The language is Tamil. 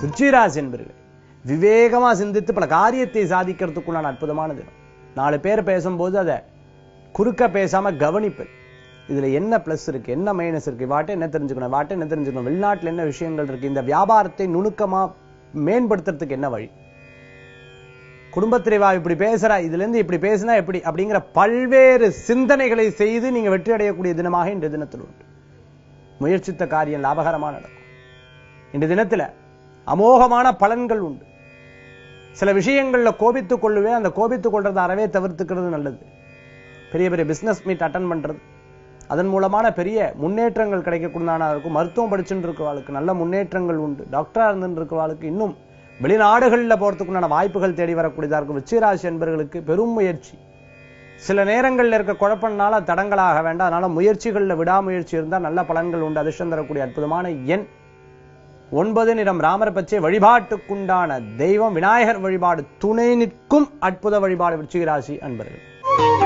விருச்சிகராசி என்பர்கள் விவேகமா சிந்தித்து பல காரியத்தை சாதிக்கிறதுக்குள்ளான அற்புதமான தினம் நாலு பேர் பேசும்போது அதை குறுக்க பேசாம கவனிப்பது இதுல என்ன பிளஸ் இருக்கு என்ன மைனஸ் இருக்கு வாட்டை என்ன தெரிஞ்சுக்கணும் வாட்டை என்ன தெரிஞ்சுக்கணும் வெளிநாட்டுல என்ன விஷயங்கள் இருக்கு இந்த வியாபாரத்தை நுணுக்கமா மேம்படுத்துறதுக்கு என்ன வழி குடும்பத்திலே வா இப்படி பேசுறா இதுல இருந்து இப்படி பேசினா எப்படி அப்படிங்கிற பல்வேறு சிந்தனைகளை செய்து நீங்க வெற்றி அடையக்கூடிய தினமாக இன்றைய தினத்தில் உண்டு முயற்சித்த காரியம் லாபகரமா நடக்கும் இன்றைய தினத்துல அமோகமான பலன்கள் உண்டு சில விஷயங்கள்ல கோபித்துக் கொள்ளுவேன் அந்த கோபித்துக் கொள்றதை அறவே தவிர்த்துக்கிறது நல்லது பெரிய பெரிய பிசினஸ் மீட் அட்டன் பண்றது அதன் மூலமான பெரிய முன்னேற்றங்கள் கிடைக்கக்கூடியதான இருக்கும் மருத்துவம் படிச்சுட்டு இருக்கிறவாளுக்கு நல்ல முன்னேற்றங்கள் உண்டு டாக்டரா இருந்துட்டு இருக்கிறவாளுக்கு இன்னும் வெளிநாடுகளில் போறதுக்குண்டான வாய்ப்புகள் தேடி வரக்கூடியதா இருக்கும் விச்சயராசி என்பவர்களுக்கு பெரும் முயற்சி சில நேரங்கள்ல இருக்க குழப்பம்னால தடங்களாக வேண்டாம் அதனால முயற்சிகள்ல விடாமுயற்சி இருந்தால் நல்ல பலன்கள் உண்டு அதிர்ஷ்டம் தரக்கூடிய அற்புதமான எண் ஒன்பது நிறம் ராமர் பச்சை வழிபாட்டுக்குண்டான தெய்வம் விநாயகர் வழிபாடு துணை நிற்கும் அற்புத வழிபாடு விருச்சிக ராசி அன்பர்கள்